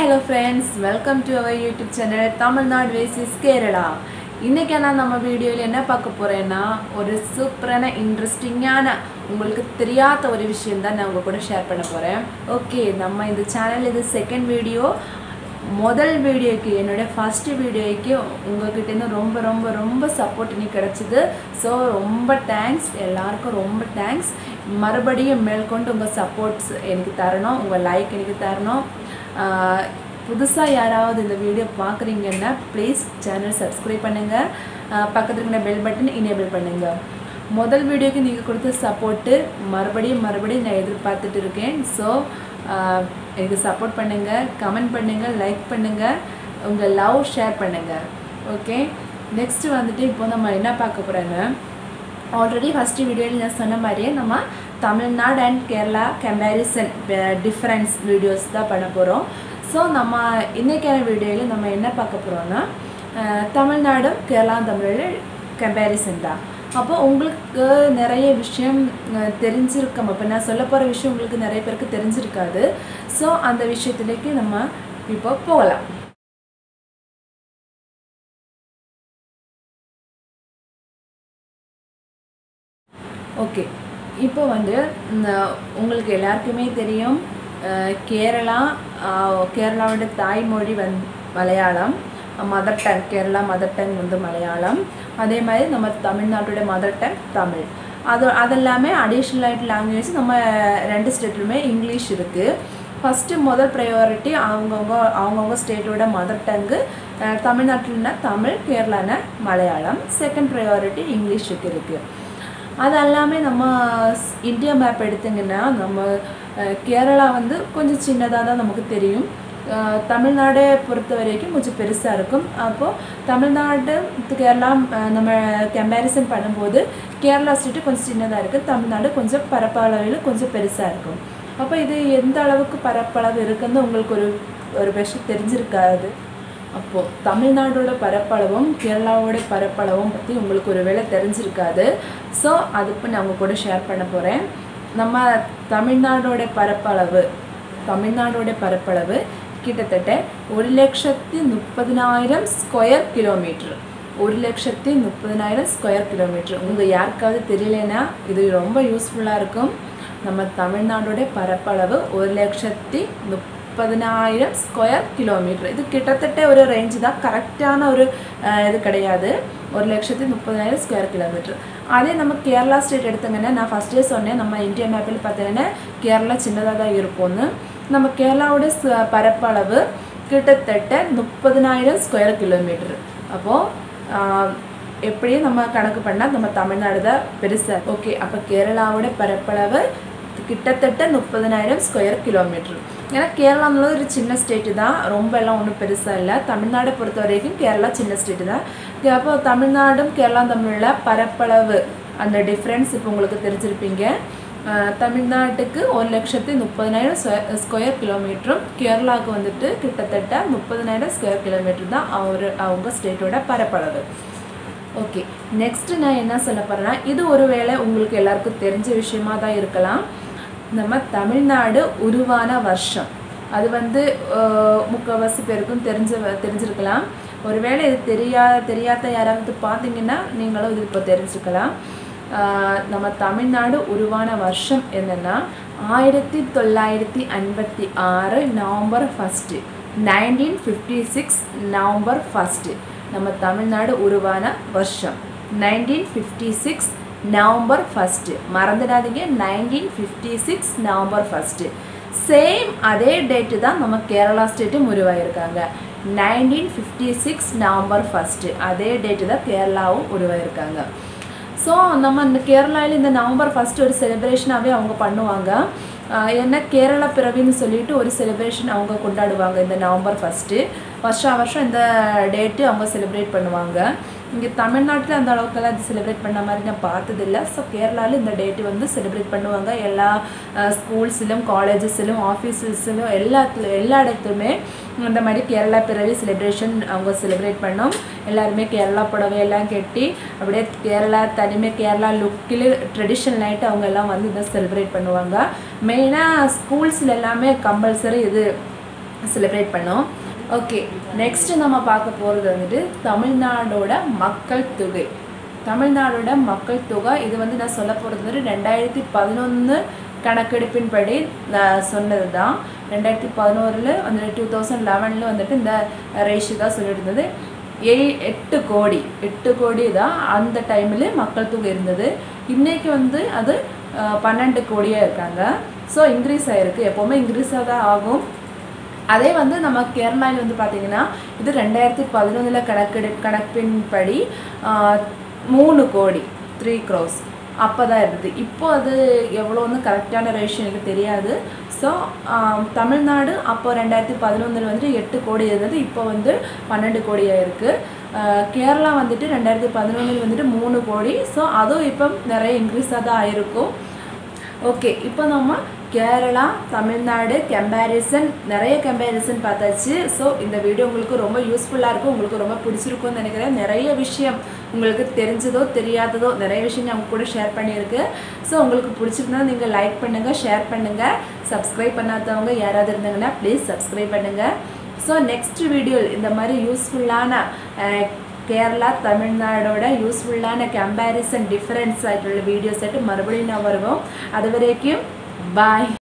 hello friends welcome to our YouTube channel Tamil Nadu versus Kerala இன்றைக்கி நான் நம்ம வீடியோவில் என்ன பார்க்க போகிறேன்னா ஒரு சூப்பரான இன்ட்ரெஸ்டிங்கான உங்களுக்கு தெரியாத ஒரு விஷயம் தான் நான் உங்கள் கூட ஷேர் பண்ண போகிறேன் ஓகே நம்ம இந்த சேனல் இது செகண்ட் வீடியோ முதல் வீடியோக்கு என்னோட ஃபஸ்ட்டு வீடியோக்கு உங்ககிட்டேருந்து ரொம்ப ரொம்ப ரொம்ப சப்போர்ட் இன்னைக்கு கிடச்சிது ஸோ ரொம்ப தேங்க்ஸ் எல்லாருக்கும் ரொம்ப தேங்க்ஸ் மறுபடியும் மேற்கொண்டு உங்கள் சப்போர்ட்ஸ் எனக்கு தரணும் உங்கள் லைக் எனக்கு தரணும் புதுசாக யாராவது இந்த வீடியோ பார்க்குறீங்கன்னா ப்ளீஸ் சேனல் சப்ஸ்கிரைப் பண்ணுங்கள் பக்கத்தில் இருக்கிற பெல் பட்டன் எனேபிள் பண்ணுங்கள் முதல் வீடியோக்கு நீங்கள் கொடுத்த சப்போர்ட்டு மறுபடியும் மறுபடியும் நான் எதிர்பார்த்துட்டு இருக்கேன் ஸோ எனக்கு சப்போர்ட் பண்ணுங்கள் கமெண்ட் பண்ணுங்கள் லைக் பண்ணுங்கள் உங்கள் லவ் ஷேர் பண்ணுங்கள் ஓகே நெக்ஸ்ட்டு வந்துட்டு இப்போ நம்ம என்ன பார்க்க போகிறோங்க ஆல்ரெடி ஃபஸ்ட்டு வீடியோவில் நான் சொன்ன மாதிரியே நம்ம Tamil Nadu and Kerala comparison difference videos தான் பண்ண போகிறோம் ஸோ நம்ம இன்றைக்கான வீடியோவில் நம்ம என்ன பார்க்க போகிறோன்னா தமிழ்நாடும் கேரளா தமிழில் கம்பேரிசன் தான் அப்போ உங்களுக்கு நிறைய விஷயம் தெரிஞ்சிருக்கும் இப்போ நான் சொல்ல போகிற விஷயம் உங்களுக்கு நிறைய பேருக்கு தெரிஞ்சிருக்காது ஸோ அந்த விஷயத்துலேக்கு நம்ம இப்போ போகலாம் ஓகே இப்போ வந்து உங்களுக்கு எல்லாருக்குமே தெரியும் கேரளா கேரளாவோட தாய்மொழி வந் Malayalam mother tongue Kerala mother tongue வந்து மலையாளம் அதே மாதிரி நம்ம தமிழ்நாட்டோட மதர் டங் தமிழ் அது அதெல்லாமே அடிஷ்னல் லாங்குவேஜ் நம்ம ரெண்டு ஸ்டேட்லையுமே இங்கிலீஷ் இருக்குது ஃபஸ்ட்டு முதல் ப்ரையாரிட்டி அவங்கவுங்க அவங்கவுங்க ஸ்டேட்டோட மதர் டங்கு தமிழ்நாட்டில்னா தமிழ் கேரளானா மலையாளம் செகண்ட் ப்ரையாரிட்டி இங்கிலீஷுக்கு இருக்குது அது எல்லாமே நம்ம இந்தியா மேப் எடுத்திங்கன்னா நம்ம கேரளா வந்து கொஞ்சம் சின்னதாக தான் நமக்கு தெரியும் தமிழ்நாடை பொறுத்த வரைக்கும் கொஞ்சம் பெருசாக இருக்கும் அப்போது தமிழ்நாடு கேரளா நம்ம கம்பேரிசன் பண்ணும்போது கேரளா ஸ்டேட்டு கொஞ்சம் சின்னதாக இருக்குது தமிழ்நாடு கொஞ்சம் பரப்பளவில் கொஞ்சம் பெருசாக இருக்கும் அப்போ இது எந்த அளவுக்கு பரப்பளவு இருக்குன்னு உங்களுக்கு ஒரு ஒரு விஷயம் தெரிஞ்சிருக்காது அப்போது தமிழ்நாடோட பரப்பளவும் கேரளாவோட பரப்பளவும் பற்றி உங்களுக்கு ஒரு வேளை தெரிஞ்சிருக்காது ஸோ அதுக்கு நான் உங்கள் கூட ஷேர் பண்ண போகிறேன் நம்ம தமிழ்நாடோட பரப்பளவு தமிழ்நாடோட பரப்பளவு கிட்டத்தட்ட ஒரு லட்சத்தி முப்பதினாயிரம் ஸ்கொயர் கிலோமீட்டர் ஒரு லட்சத்தி முப்பதினாயிரம் ஸ்கொயர் கிலோமீட்டர் உங்கள் யாருக்காவது தெரியலனா இது ரொம்ப யூஸ்ஃபுல்லாக இருக்கும் நம்ம தமிழ்நாடோட பரப்பளவு ஒரு லட்சத்தி முப்பதினாயிரம் ஸ்கொயர் கிலோமீட்டர் இது கிட்டத்தட்ட ஒரு ரேஞ்சு தான் கரெக்டான ஒரு இது கிடையாது ஒரு லட்சத்தி முப்பதினாயிரம் ஸ்கொயர் கிலோமீட்டர் அதே நம்ம கேரளா ஸ்டேட் எடுத்தங்கன்னா நான் ஃபஸ்ட்டே சொன்னேன் நம்ம இந்தியா மேப்பில் பார்த்தீங்கன்னா கேரளா சின்னதாக தான் இருக்கும்னு நம்ம கேரளாவோட பரப்பளவு கிட்டத்தட்ட முப்பதினாயிரம் ஸ்கொயர் கிலோமீட்டர் அப்போது எப்படியும் நம்ம கணக்கு பண்ணால் நம்ம தமிழ்நாடு தான் பெருசாக ஓகே அப்போ கேரளாவோட பரப்பளவு கிட்டத்தட்ட முப்பதினாயிரம் ஸ்கொயர் கிலோமீட்டர் ஏன்னா கேரளாவில் ஒரு சின்ன ஸ்டேட்டு தான் ரொம்ப எல்லாம் ஒன்றும் பெருசாக இல்லை தமிழ்நாடை பொறுத்த வரைக்கும் கேரளா சின்ன ஸ்டேட்டு தான் அப்போ தமிழ்நாடும் கேரளா தமிழில் பரப்பளவு அந்த டிஃப்ரென்ஸ் இப்போ உங்களுக்கு தெரிஞ்சிருப்பீங்க தமிழ்நாட்டுக்கு ஒரு லட்சத்தி முப்பதினாயிரம் ஸ்கொயர் கிலோமீட்டரும் கேரளாவுக்கு வந்துட்டு கிட்டத்தட்ட முப்பதினாயிரம் ஸ்கொயர் கிலோமீட்டர் தான் அவர் அவங்க ஸ்டேட்டோட பரப்பளவு ஓகே நெக்ஸ்ட்டு நான் என்ன சொல்ல போகிறேன்னா இது ஒரு வேளை உங்களுக்கு எல்லாருக்கும் தெரிஞ்ச விஷயமா தான் இருக்கலாம் நம்ம தமிழ்நாடு உருவான வருஷம் அது வந்து முக்கால்வாசி பேருக்கும் தெரிஞ்ச தெரிஞ்சிருக்கலாம் ஒருவேளை இது தெரியா தெரியாத யாராவது பார்த்தீங்கன்னா நீங்களும் இது இப்போ தெரிஞ்சுக்கலாம் நம்ம தமிழ்நாடு உருவான வருஷம் என்னென்னா ஆயிரத்தி தொள்ளாயிரத்தி ஐம்பத்தி ஆறு November first nineteen fifty six November first நம்ம தமிழ்நாடு உருவான வருஷம் nineteen fifty six November first மறந்துடாதீங்க nineteen fifty six November first same அதே டேட்டு தான் நம்ம கேரளா ஸ்டேட்டும் உருவாயிருக்காங்க nineteen fifty six November first அதே டேட்டு தான் கேரளாவும் உருவாயிருக்காங்க ஸோ நம்ம இந்த கேரளாவில் இந்த நவம்பர் ஃபஸ்ட்டு ஒரு செலிப்ரேஷனாகவே அவங்க பண்ணுவாங்க ஏன்னா கேரளா பிறவின்னு சொல்லிட்டு ஒரு செலிப்ரேஷன் அவங்க கொண்டாடுவாங்க இந்த நவம்பர் ஃபஸ்ட்டு வருஷம் வருஷம் இந்த டேட்டு அவங்க செலிப்ரேட் பண்ணுவாங்க இங்கே தமிழ்நாட்டில் அந்த அளவுக்கெல்லாம் இது செலிப்ரேட் பண்ண மாதிரி நான் பார்த்ததில்ல ஸோ கேரளாவில் இந்த டேட்டு வந்து செலிப்ரேட் பண்ணுவாங்க எல்லா ஸ்கூல்ஸிலும் காலேஜஸிலும் ஆஃபீஸஸிலும் எல்லாத்துல எல்லா இடத்துலையுமே இந்த மாதிரி கேரளா பிறவி செலிப்ரேஷன் அவங்க செலிப்ரேட் பண்ணோம் எல்லாருமே கேரளா புடவை எல்லாம் கட்டி அப்படியே கேரளா தனிமே கேரளா லுக்கில் ட்ரெடிஷ்னல் நைட்டு அவங்க எல்லாம் வந்து இதை செலிப்ரேட் பண்ணுவாங்க மெயினாக ஸ்கூல்ஸில் எல்லாமே கம்பல்சரி இது செலிப்ரேட் பண்ணோம் ஓகே நெக்ஸ்ட் நம்ம பார்க்க போகிறது வந்துட்டு தமிழ்நாடோட மக்கள் தொகை தமிழ்நாடோட மக்கள் தொகை இது வந்து நான் சொல்ல போகிறது வந்துட்டு ரெண்டாயிரத்தி பதினொன்று கணக்கெடுப்பின்படி நான் சொன்னது தான் ரெண்டாயிரத்தி பதினோரில் வந்துட்டு டூ தௌசண்ட் லெவனில் வந்துட்டு இந்த ரேஷியோ தான் சொல்லியிருந்தது ஏழு எட்டு கோடி எட்டு கோடி தான் அந்த டைமில் மக்கள் தொகை இருந்தது இன்னைக்கு வந்து அது அஹ், பன்னெண்டு கோடியாக இருக்காங்க ஸோ இன்க்ரீஸ் ஆகிருக்கு எப்போவுமே இன்க்ரீஸாக தான் ஆகும் அதே வந்து நம்ம கேரளாவில் வந்து பார்த்தீங்கன்னா இது ரெண்டாயிரத்தி பதினொன்றில் கணக்கெடு கணக்கின்படி ஆஹ், மூணு கோடி த்ரீ க்ரோஸ் அப்போ தான் இருந்தது இப்போ அது எவ்வளோன்னு கரெக்டான ரேஷியோ எனக்கு தெரியாது ஸோ தமிழ்நாடு அப்போ ரெண்டாயிரத்தி பதினொன்றில் வந்துட்டு எட்டு கோடி இருந்தது இப்போ வந்து பன்னெண்டு கோடியாக இருக்குது கேரளா வந்துட்டு ரெண்டாயிரத்தி பதினொன்றில் வந்துட்டு மூணு கோடி ஸோ அதுவும் இப்போ நிறைய இன்க்ரீஸாக தான் ஆயிருக்கும் ஓகே இப்போ நம்ம கேரளா தமிழ்நாடு கம்பேரிசன் நிறைய கம்பேரிசன் பார்த்தாச்சு ஸோ இந்த வீடியோ உங்களுக்கு ரொம்ப யூஸ்ஃபுல்லாக இருக்கும் உங்களுக்கு ரொம்ப பிடிச்சிருக்கும்னு நினைக்கிறேன் நிறைய விஷயம் உங்களுக்கு தெரிஞ்சதோ தெரியாததோ நிறைய விஷயம் நான் உங்க கூட ஷேர் பண்ணியிருக்கு ஸோ உங்களுக்கு பிடிச்சிருந்தா நீங்கள் லைக் பண்ணுங்கள் ஷேர் பண்ணுங்கள் சப்ஸ்கிரைப் பண்ணாதவங்க யாராவது இருந்தாங்கன்னா ப்ளீஸ் சப்ஸ்கிரைப் பண்ணுங்கள் ஸோ நெக்ஸ்ட் வீடியோ இந்த மாதிரி யூஸ்ஃபுல்லான கேரளா தமிழ்நாடோட யூஸ்ஃபுல்லான கம்பேரிசன் டிஃப்ரென்ஸ் ஆகிட்டுள்ள வீடியோஸ் ஆகிட்டு மறுபடியும் நான் வருவோம் அது வரைக்கும் பாய்